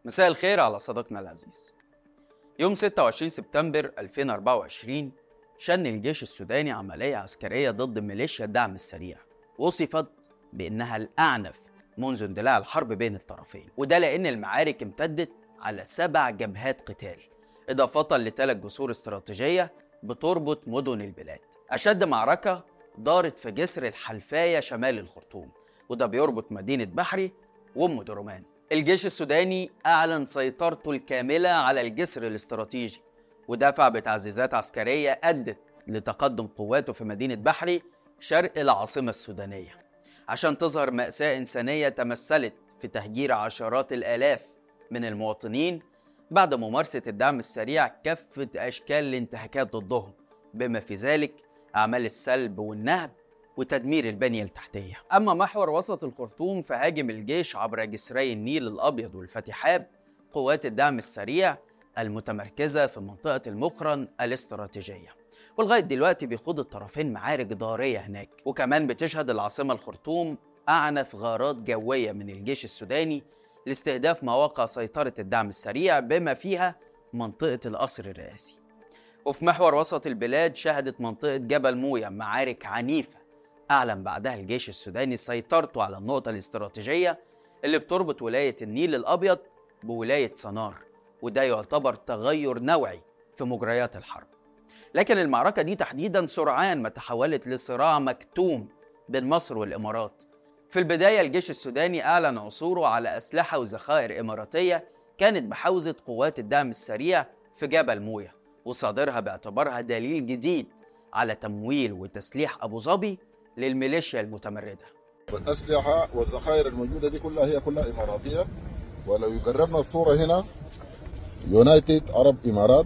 مساء الخير على صديقنا العزيز يوم 26 سبتمبر 2024 شن الجيش السوداني عملية عسكرية ضد ميليشيا الدعم السريع وصفت بأنها الأعنف منذ اندلاع الحرب بين الطرفين وده لأن المعارك امتدت على سبع جبهات قتال إضافة لثلاث جسور استراتيجية بتربط مدن البلاد أشد معركة دارت في جسر الحلفاية شمال الخرطوم وده بيربط مدينة بحري وأم درمان الجيش السوداني أعلن سيطرته الكاملة على الجسر الاستراتيجي ودفع بتعزيزات عسكرية أدت لتقدم قواته في مدينة بحري شرق العاصمة السودانية عشان تظهر مأساة إنسانية تمثلت في تهجير عشرات الآلاف من المواطنين بعد ممارسة الدعم السريع كافة أشكال الانتهاكات ضدهم بما في ذلك أعمال السلب والنهب وتدمير البنية التحتية أما محور وسط الخرطوم فهاجم الجيش عبر جسري النيل الأبيض والفتحاب قوات الدعم السريع المتمركزة في منطقة المقرن الاستراتيجية ولغاية دلوقتي بيخوض الطرفين معارك ضارية هناك وكمان بتشهد العاصمة الخرطوم أعنف غارات جوية من الجيش السوداني لاستهداف مواقع سيطرة الدعم السريع بما فيها منطقة القصر الرئاسي وفي محور وسط البلاد شهدت منطقة جبل مويا معارك عنيفة أعلن بعدها الجيش السوداني سيطرته على النقطة الاستراتيجية اللي بتربط ولاية النيل الأبيض بولاية سنار وده يعتبر تغير نوعي في مجريات الحرب لكن المعركة دي تحديدا سرعان ما تحولت لصراع مكتوم بين مصر والإمارات في البداية الجيش السوداني أعلن عثوره على أسلحة وذخائر إماراتية كانت بحوزة قوات الدعم السريع في جبل مويا وصادرها باعتبارها دليل جديد على تمويل وتسليح أبو ظبي للميليشيا المتمردة والأسلحة والذخائر الموجودة دي كلها هي كلها إماراتية ولو قربنا الصورة هنا يونايتد عرب إمارات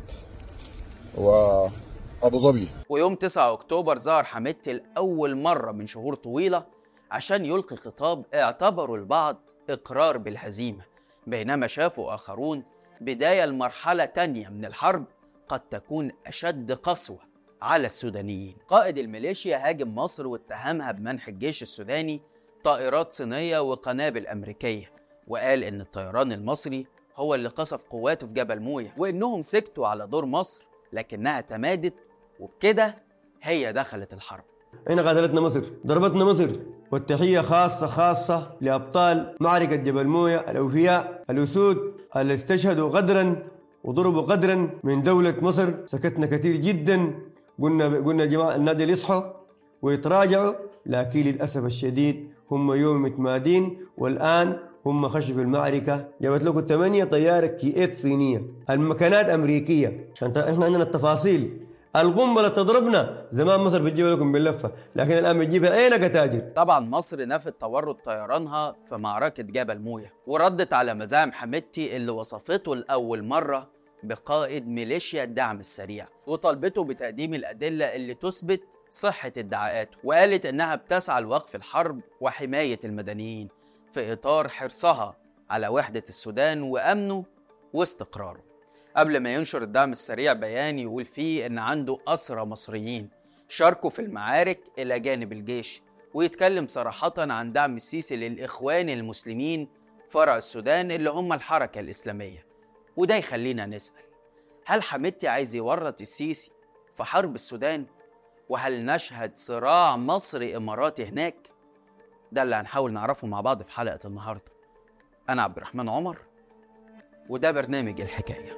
وأبو ظبي ويوم 9 أكتوبر ظهر حميدتي لأول مرة من شهور طويلة عشان يلقي خطاب اعتبروا البعض إقرار بالهزيمة بينما شافوا آخرون بداية لمرحلة تانية من الحرب قد تكون أشد قسوة على السودانيين قائد الميليشيا هاجم مصر واتهمها بمنح الجيش السوداني طائرات صينية وقنابل أمريكية وقال إن الطيران المصري هو اللي قصف قواته في جبل مويا وإنهم سكتوا على دور مصر لكنها تمادت وبكده هي دخلت الحرب اين قاتلتنا مصر ضربتنا مصر والتحية خاصة خاصة لأبطال معركة جبل مويا الأوفياء الأسود اللي استشهدوا غدرا وضربوا غدرا من دولة مصر سكتنا كثير جدا قلنا قلنا يا جماعة النادي اللي يصحوا ويتراجعوا لكن للأسف الشديد هم يوم متمادين والآن هم خشوا في المعركة جابت لكم ثمانية طيارة كي 8 صينية المكانات أمريكية عشان احنا عندنا التفاصيل القنبلة تضربنا زمان مصر بتجيبها لكم باللفة لكن الآن بتجيبها أين كتاجر طبعا مصر نفت تورط طيرانها في معركة جبل مويا وردت على مزاعم حميدتي اللي وصفته لأول مرة بقائد ميليشيا الدعم السريع وطالبته بتقديم الأدلة اللي تثبت صحة ادعاءاته وقالت إنها بتسعى لوقف الحرب وحماية المدنيين في إطار حرصها على وحدة السودان وأمنه واستقراره قبل ما ينشر الدعم السريع بيان يقول فيه إن عنده أسرى مصريين شاركوا في المعارك إلى جانب الجيش ويتكلم صراحة عن دعم السيسي للإخوان المسلمين فرع السودان اللي هم الحركة الإسلامية وده يخلينا نسأل هل حميدتي عايز يورط السيسي في حرب السودان؟ وهل نشهد صراع مصري إماراتي هناك؟ ده اللي هنحاول نعرفه مع بعض في حلقة النهاردة أنا عبد الرحمن عمر وده برنامج الحكايه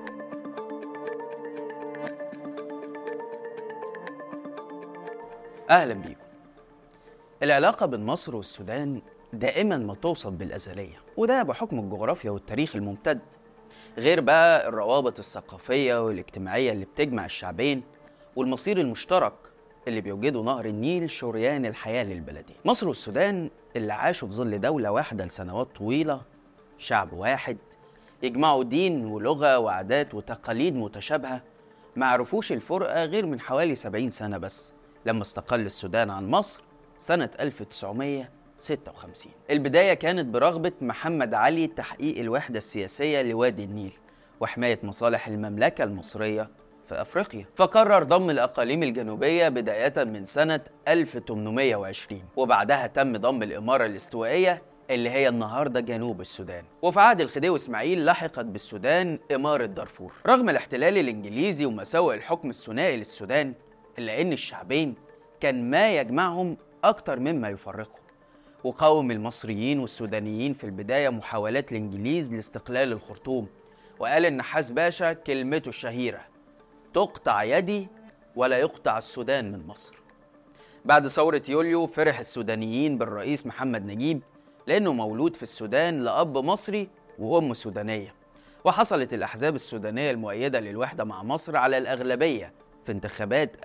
أهلا بيكم العلاقة بين مصر والسودان دائما ما توصف بالأزلية وده بحكم الجغرافيا والتاريخ الممتد غير بقى الروابط الثقافية والاجتماعية اللي بتجمع الشعبين والمصير المشترك اللي بيوجده نهر النيل شريان الحياة للبلدين مصر والسودان اللي عاشوا في ظل دولة واحدة لسنوات طويلة شعب واحد يجمعوا دين ولغة وعادات وتقاليد متشابهة ما عرفوش الفرقة غير من حوالي 70 سنة بس لما استقل السودان عن مصر سنة 1956 البداية كانت برغبة محمد علي تحقيق الوحدة السياسية لوادي النيل وحماية مصالح المملكة المصرية في أفريقيا فقرر ضم الأقاليم الجنوبية بداية من سنة 1820 وبعدها تم ضم الإمارة الاستوائية اللي هي النهارده جنوب السودان وفي عهد الخديوي اسماعيل لحقت بالسودان إمارة دارفور رغم الاحتلال الإنجليزي ومساوئ الحكم الثنائي للسودان إلا إن الشعبين كان ما يجمعهم أكتر مما يفرقهم وقاوم المصريين والسودانيين في البداية محاولات الإنجليز لاستقلال الخرطوم وقال النحاس باشا كلمته الشهيرة تقطع يدي ولا يقطع السودان من مصر بعد ثورة يوليو فرح السودانيين بالرئيس محمد نجيب لأنه مولود في السودان لأب مصري وأم سودانية وحصلت الأحزاب السودانية المؤيدة للوحدة مع مصر على الأغلبية في انتخابات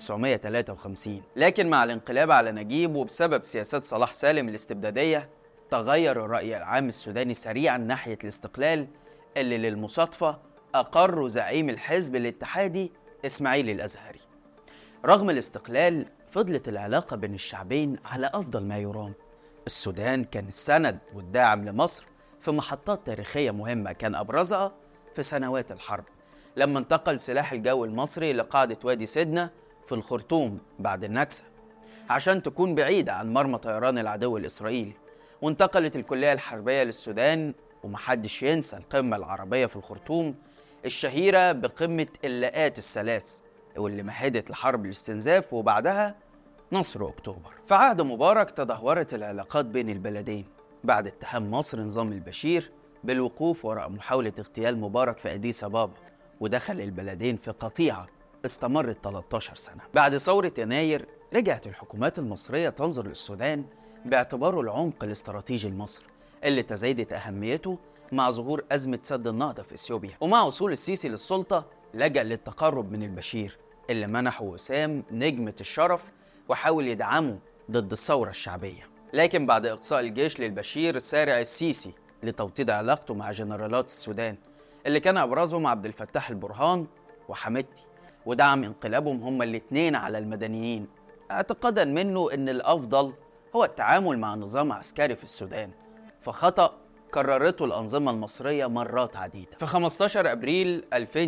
1953 لكن مع الانقلاب على نجيب وبسبب سياسات صلاح سالم الاستبدادية تغير الرأي العام السوداني سريعا ناحية الاستقلال اللي للمصادفة أقر زعيم الحزب الاتحادي إسماعيل الأزهري رغم الاستقلال فضلت العلاقة بين الشعبين على أفضل ما يرام السودان كان السند والداعم لمصر في محطات تاريخية مهمة كان أبرزها في سنوات الحرب لما انتقل سلاح الجو المصري لقاعدة وادي سيدنا في الخرطوم بعد النكسة عشان تكون بعيدة عن مرمى طيران العدو الإسرائيلي وانتقلت الكلية الحربية للسودان ومحدش ينسى القمة العربية في الخرطوم الشهيرة بقمة اللاءات الثلاث واللي مهدت لحرب الاستنزاف وبعدها نصر أكتوبر في عهد مبارك تدهورت العلاقات بين البلدين بعد اتهام مصر نظام البشير بالوقوف وراء محاولة اغتيال مبارك في أديس أبابا ودخل البلدين في قطيعة استمرت 13 سنة بعد ثورة يناير رجعت الحكومات المصرية تنظر للسودان باعتباره العمق الاستراتيجي لمصر اللي تزايدت أهميته مع ظهور أزمة سد النهضة في إثيوبيا ومع وصول السيسي للسلطة لجأ للتقرب من البشير اللي منحه وسام نجمة الشرف وحاول يدعمه ضد الثورة الشعبية لكن بعد إقصاء الجيش للبشير سارع السيسي لتوطيد علاقته مع جنرالات السودان اللي كان أبرزهم عبد الفتاح البرهان وحمدتي ودعم انقلابهم هما الاتنين على المدنيين اعتقادا منه ان الافضل هو التعامل مع نظام عسكري في السودان فخطأ كررته الأنظمة المصرية مرات عديدة في 15 أبريل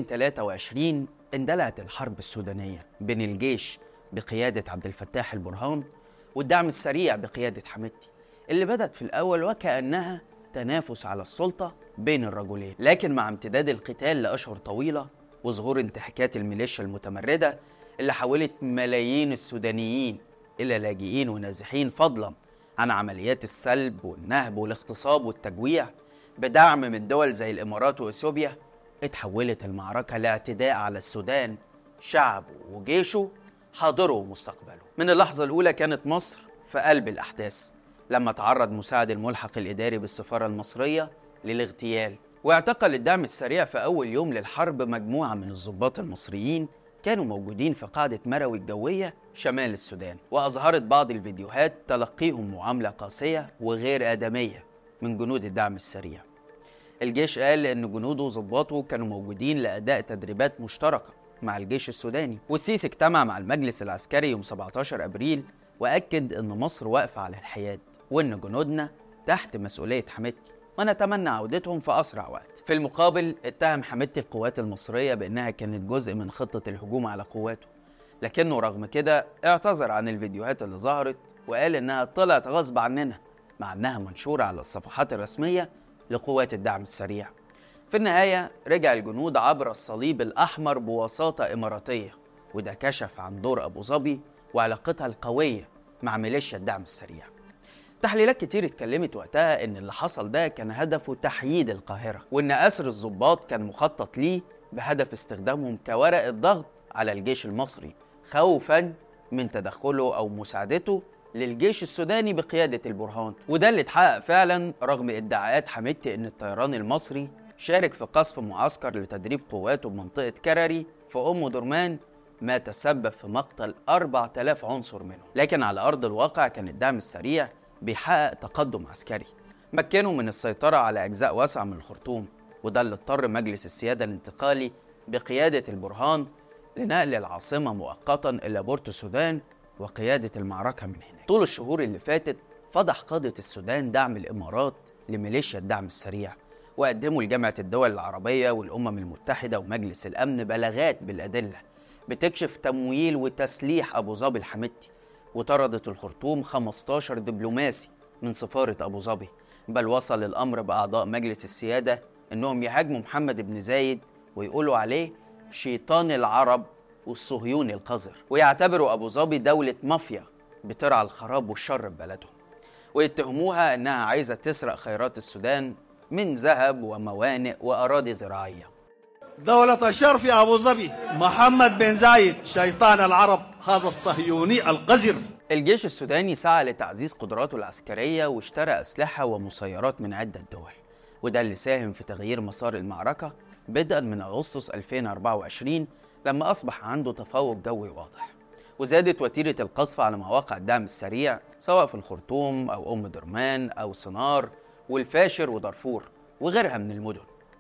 2023 اندلعت الحرب السودانية بين الجيش بقيادة عبد الفتاح البرهان والدعم السريع بقيادة حمدتي اللي بدت في الأول وكأنها تنافس على السلطة بين الرجلين لكن مع امتداد القتال لأشهر طويلة وظهور انتهاكات الميليشيا المتمردة اللي حولت ملايين السودانيين إلى لاجئين ونازحين فضلا عن عمليات السلب والنهب والاغتصاب والتجويع بدعم من دول زي الإمارات وإثيوبيا اتحولت المعركة لاعتداء على السودان شعبه وجيشه حاضره ومستقبله من اللحظة الأولى كانت مصر في قلب الأحداث لما تعرض مساعد الملحق الإداري بالسفارة المصرية للاغتيال واعتقل الدعم السريع في أول يوم للحرب مجموعة من الضباط المصريين كانوا موجودين في قاعدة مروي الجوية شمال السودان وأظهرت بعض الفيديوهات تلقيهم معاملة قاسية وغير آدمية من جنود الدعم السريع الجيش قال إن جنوده وظباطه كانوا موجودين لأداء تدريبات مشتركة مع الجيش السوداني والسيسي اجتمع مع المجلس العسكري يوم 17 أبريل وأكد إن مصر واقفة على الحياد وإن جنودنا تحت مسؤولية حميدتي ونتمنى عودتهم في أسرع وقت في المقابل اتهم حميدتي القوات المصرية بأنها كانت جزء من خطة الهجوم على قواته لكنه رغم كده اعتذر عن الفيديوهات اللي ظهرت وقال إنها طلعت غصب عننا مع إنها منشورة على الصفحات الرسمية لقوات الدعم السريع في النهاية رجع الجنود عبر الصليب الأحمر بوساطة إماراتية وده كشف عن دور أبو ظبي وعلاقتها القوية مع ميليشيا الدعم السريع تحليلات كتير اتكلمت وقتها ان اللي حصل ده كان هدفه تحييد القاهرة وان اسر الضباط كان مخطط ليه بهدف استخدامهم كورقة ضغط على الجيش المصري خوفا من تدخله او مساعدته للجيش السوداني بقيادة البرهان وده اللي اتحقق فعلا رغم ادعاءات حميدتي ان الطيران المصري شارك في قصف معسكر لتدريب قواته بمنطقة كرري في أم درمان ما تسبب في مقتل 4000 عنصر منهم لكن على أرض الواقع كان الدعم السريع بيحقق تقدم عسكري مكنوا من السيطرة على أجزاء واسعة من الخرطوم وده اللي اضطر مجلس السيادة الانتقالي بقيادة البرهان لنقل العاصمة مؤقتا إلى بورتو السودان وقيادة المعركة من هناك طول الشهور اللي فاتت فضح قادة السودان دعم الإمارات لميليشيا الدعم السريع وقدموا لجامعة الدول العربية والأمم المتحدة ومجلس الأمن بلاغات بالأدلة بتكشف تمويل وتسليح أبو ظبي الحميدتي وطردت الخرطوم 15 دبلوماسي من سفارة أبو ظبي بل وصل الأمر بأعضاء مجلس السيادة إنهم يهاجموا محمد بن زايد ويقولوا عليه شيطان العرب والصهيوني القذر ويعتبروا أبو ظبي دولة مافيا بترعى الخراب والشر في بلدهم ويتهموها إنها عايزة تسرق خيرات السودان من ذهب وموانئ وأراضي زراعية دولة الشرف يا أبو ظبي محمد بن زايد شيطان العرب هذا الصهيوني القذر الجيش السوداني سعى لتعزيز قدراته العسكرية واشترى أسلحة ومسيرات من عدة دول وده اللي ساهم في تغيير مسار المعركة بدءا من أغسطس 2024 لما أصبح عنده تفوق جوي واضح وزادت وتيرة القصف على مواقع الدعم السريع سواء في الخرطوم أو أم درمان أو صنار والفاشر ودارفور وغيرها من المدن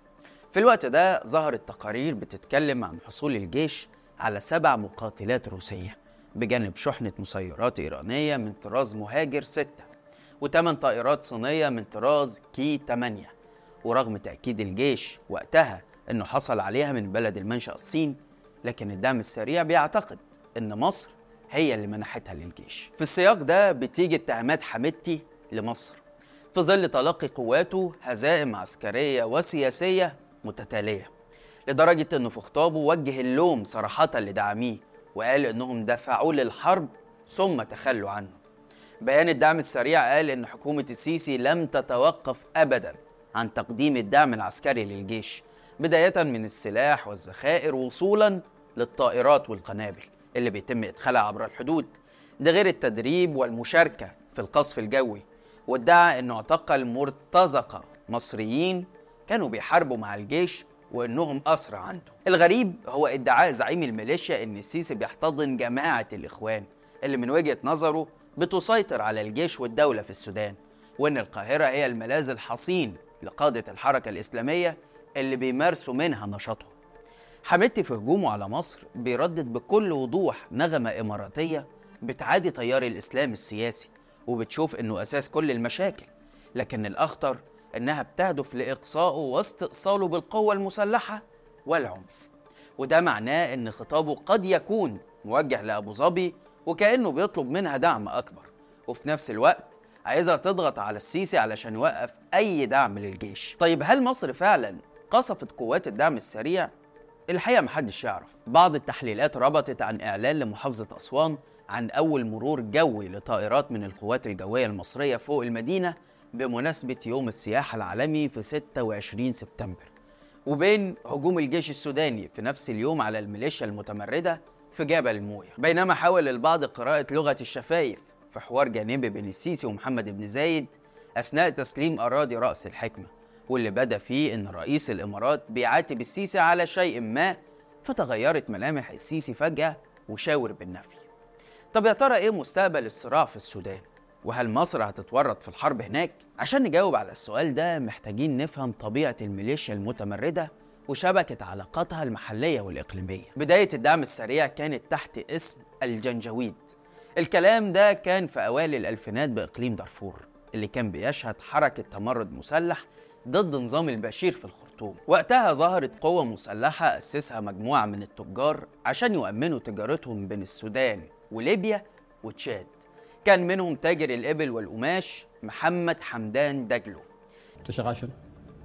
في الوقت ده ظهرت تقارير بتتكلم عن حصول الجيش على سبع مقاتلات روسية بجانب شحنة مسيرات إيرانية من طراز مهاجر 6 وثمان طائرات صينية من طراز كي 8 ورغم تأكيد الجيش وقتها أنه حصل عليها من بلد المنشأ الصين لكن الدعم السريع بيعتقد أن مصر هي اللي منحتها للجيش في السياق ده بتيجي اتهامات حميدتي لمصر في ظل تلقي قواته هزائم عسكرية وسياسية متتالية لدرجة أنه في خطابه وجه اللوم صراحة لداعميه وقال أنهم دفعوه للحرب ثم تخلوا عنه بيان الدعم السريع قال أن حكومة السيسي لم تتوقف أبدا عن تقديم الدعم العسكري للجيش بداية من السلاح والذخائر وصولا للطائرات والقنابل اللي بيتم إدخالها عبر الحدود ده غير التدريب والمشاركة في القصف الجوي وادعى أنه اعتقل مرتزقة مصريين كانوا بيحاربوا مع الجيش وانهم اسرى عنده. الغريب هو ادعاء زعيم الميليشيا ان السيسي بيحتضن جماعه الاخوان اللي من وجهه نظره بتسيطر على الجيش والدوله في السودان وان القاهره هي الملاذ الحصين لقاده الحركه الاسلاميه اللي بيمارسوا منها نشاطهم. حميدتي في هجومه على مصر بيردد بكل وضوح نغمه اماراتيه بتعادي تيار الاسلام السياسي وبتشوف انه اساس كل المشاكل لكن الاخطر انها بتهدف لاقصائه واستئصاله بالقوه المسلحه والعنف وده معناه ان خطابه قد يكون موجه لابو ظبي وكانه بيطلب منها دعم اكبر وفي نفس الوقت عايزها تضغط على السيسي علشان يوقف اي دعم للجيش طيب هل مصر فعلا قصفت قوات الدعم السريع الحقيقه محدش يعرف بعض التحليلات ربطت عن اعلان لمحافظه اسوان عن اول مرور جوي لطائرات من القوات الجويه المصريه فوق المدينه بمناسبة يوم السياحة العالمي في 26 سبتمبر وبين هجوم الجيش السوداني في نفس اليوم على الميليشيا المتمردة في جبل الموية بينما حاول البعض قراءة لغة الشفايف في حوار جانبي بين السيسي ومحمد بن زايد أثناء تسليم أراضي رأس الحكمة واللي بدا فيه إن رئيس الإمارات بيعاتب السيسي على شيء ما فتغيرت ملامح السيسي فجأة وشاور بالنفي طب يا ترى إيه مستقبل الصراع في السودان؟ وهل مصر هتتورط في الحرب هناك؟ عشان نجاوب على السؤال ده محتاجين نفهم طبيعة الميليشيا المتمردة وشبكة علاقاتها المحلية والإقليمية. بداية الدعم السريع كانت تحت اسم الجنجويد. الكلام ده كان في أوائل الألفينات بإقليم دارفور اللي كان بيشهد حركة تمرد مسلح ضد نظام البشير في الخرطوم وقتها ظهرت قوة مسلحة أسسها مجموعة من التجار عشان يؤمنوا تجارتهم بين السودان وليبيا وتشاد كان منهم تاجر الإبل والقماش محمد حمدان دجلو انت شغال شنو؟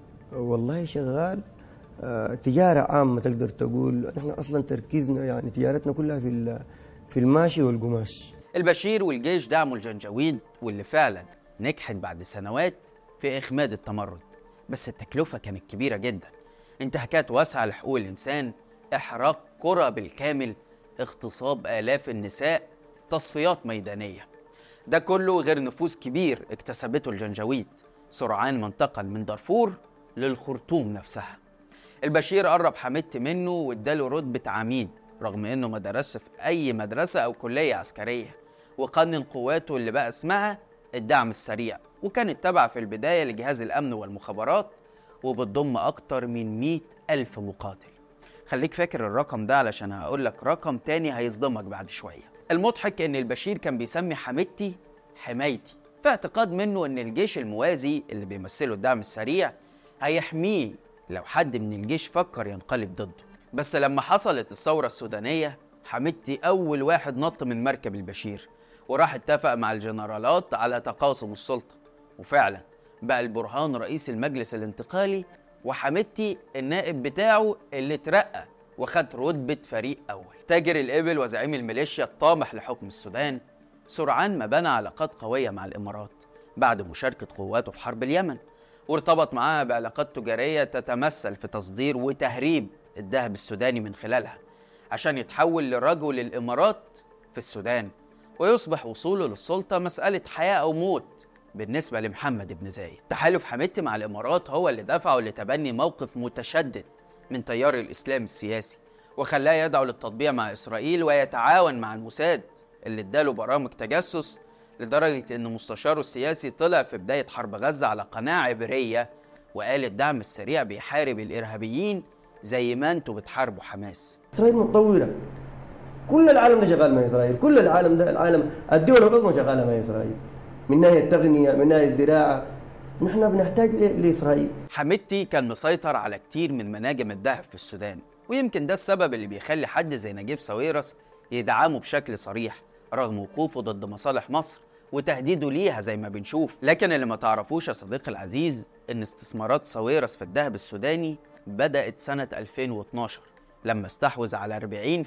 والله شغال آه، تجارة عامة تقدر تقول نحن أصلا تركيزنا يعني تجارتنا كلها في ال- في الماشي والقماش البشير والجيش دعموا الجنجويد واللي فعلا نجحت بعد سنوات في إخماد التمرد بس التكلفة كانت كبيرة جدا انتهاكات واسعة لحقوق الإنسان إحراق قرى بالكامل اغتصاب آلاف النساء تصفيات ميدانية ده كله غير نفوذ كبير اكتسبته الجنجويد سرعان ما انتقل من دارفور للخرطوم نفسها البشير قرب حميدتي منه واداله رتبة عميد رغم انه ما درسش في اي مدرسة او كلية عسكرية وقنن قواته اللي بقى اسمها الدعم السريع وكانت تابعة في البداية لجهاز الامن والمخابرات وبتضم اكتر من مئة الف مقاتل خليك فاكر الرقم ده علشان هقول لك رقم تاني هيصدمك بعد شوية المضحك ان البشير كان بيسمي حميدتي حمايتي في اعتقاد منه ان الجيش الموازي اللي بيمثله الدعم السريع هيحميه لو حد من الجيش فكر ينقلب ضده بس لما حصلت الثورة السودانية حميدتي أول واحد نط من مركب البشير وراح اتفق مع الجنرالات على تقاسم السلطة وفعلا بقى البرهان رئيس المجلس الانتقالي وحمدتي النائب بتاعه اللي اترقى وخد رتبة فريق أول تاجر الإبل وزعيم الميليشيا الطامح لحكم السودان سرعان ما بنى علاقات قوية مع الإمارات بعد مشاركة قواته في حرب اليمن وارتبط معاها بعلاقات تجارية تتمثل في تصدير وتهريب الذهب السوداني من خلالها عشان يتحول لرجل الإمارات في السودان ويصبح وصوله للسلطة مسألة حياة أو موت بالنسبة لمحمد بن زايد تحالف حميدتي مع الإمارات هو اللي دفعه لتبني موقف متشدد من تيار الإسلام السياسي وخلاه يدعو للتطبيع مع إسرائيل ويتعاون مع الموساد اللي اداله برامج تجسس لدرجة إن مستشاره السياسي طلع في بداية حرب غزة على قناة عبرية وقال الدعم السريع بيحارب الإرهابيين زي ما انتوا بتحاربوا حماس اسرائيل متطوره كل العالم ده شغال مع اسرائيل كل العالم ده العالم الدول العظمى شغاله مع اسرائيل من ناحيه التغنيه من ناحيه الزراعه نحن بنحتاج ل- لاسرائيل حميدتي كان مسيطر على كتير من مناجم الذهب في السودان ويمكن ده السبب اللي بيخلي حد زي نجيب ساويرس يدعمه بشكل صريح رغم وقوفه ضد مصالح مصر وتهديده ليها زي ما بنشوف لكن اللي ما تعرفوش يا صديقي العزيز ان استثمارات ساويرس في الذهب السوداني بدأت سنة 2012 لما استحوذ على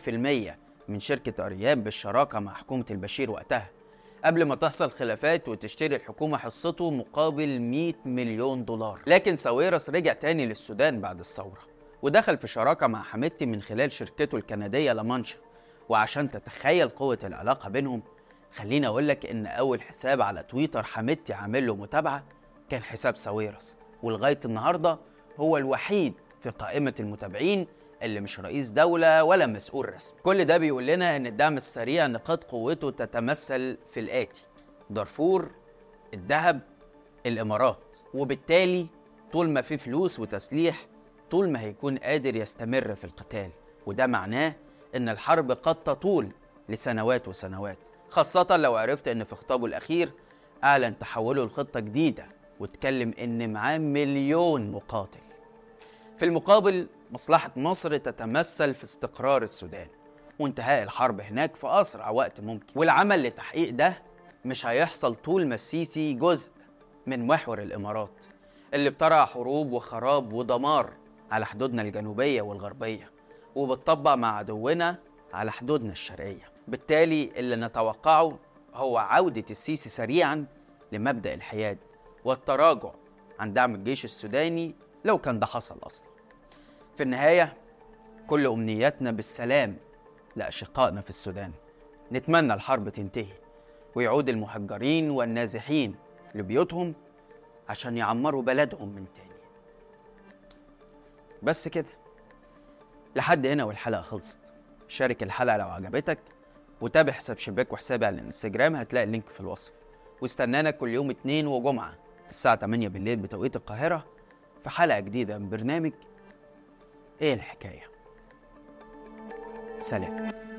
40% من شركة أرياب بالشراكة مع حكومة البشير وقتها قبل ما تحصل خلافات وتشتري الحكومة حصته مقابل 100 مليون دولار لكن ساويرس رجع تاني للسودان بعد الثورة ودخل في شراكة مع حميدتي من خلال شركته الكندية لامانشا وعشان تتخيل قوة العلاقة بينهم خليني أقول لك إن أول حساب على تويتر حميدتي عامل له متابعة كان حساب ساويرس ولغاية النهاردة هو الوحيد في قائمة المتابعين اللي مش رئيس دولة ولا مسؤول رسمي كل ده بيقول لنا ان الدعم السريع نقاط قوته تتمثل في الآتي دارفور الذهب الإمارات وبالتالي طول ما في فلوس وتسليح طول ما هيكون قادر يستمر في القتال وده معناه ان الحرب قد تطول لسنوات وسنوات خاصة لو عرفت ان في خطابه الأخير أعلن تحوله لخطة جديدة واتكلم ان معاه مليون مقاتل في المقابل مصلحة مصر تتمثل في استقرار السودان وانتهاء الحرب هناك في أسرع وقت ممكن والعمل لتحقيق ده مش هيحصل طول ما السيسي جزء من محور الإمارات اللي بترعى حروب وخراب ودمار على حدودنا الجنوبية والغربية وبتطبق مع عدونا على حدودنا الشرقية بالتالي اللي نتوقعه هو عودة السيسي سريعا لمبدأ الحياد والتراجع عن دعم الجيش السوداني لو كان ده حصل أصلا في النهاية كل أمنياتنا بالسلام لأشقائنا في السودان نتمنى الحرب تنتهي ويعود المهجرين والنازحين لبيوتهم عشان يعمروا بلدهم من تاني بس كده لحد هنا والحلقة خلصت شارك الحلقة لو عجبتك وتابع حساب شباك وحسابي على الانستجرام هتلاقي اللينك في الوصف واستنانا كل يوم اتنين وجمعة الساعة 8 بالليل بتوقيت القاهرة في حلقة جديدة من برنامج ايه الحكاية سلام